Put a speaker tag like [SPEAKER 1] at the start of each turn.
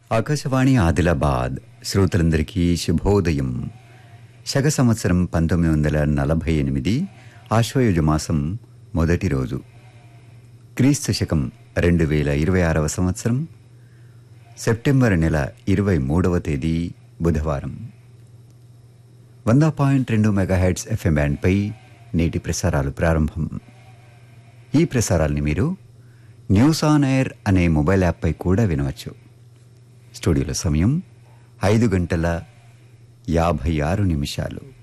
[SPEAKER 1] ఆకాశవాణి ఆదిలాబాద్ శ్రోతలందరికీ శుభోదయం శక సంవత్సరం పంతొమ్మిది వందల నలభై ఎనిమిది ఆశ్వయుజ మాసం మొదటి రోజు క్రీస్తు శకం రెండు వేల ఇరవై ఆరవ సంవత్సరం సెప్టెంబర్ నెల ఇరవై మూడవ తేదీ బుధవారం వంద పాయింట్ రెండు మెగాహెడ్స్ ఎఫ్ఎం బ్యాండ్పై నేటి ప్రసారాలు ప్రారంభం ఈ ప్రసారాల్ని మీరు న్యూస్ ఆన్ ఎయిర్ అనే మొబైల్ యాప్పై కూడా వినవచ్చు స్టూడియోలో సమయం ఐదు గంటల యాభై ఆరు నిమిషాలు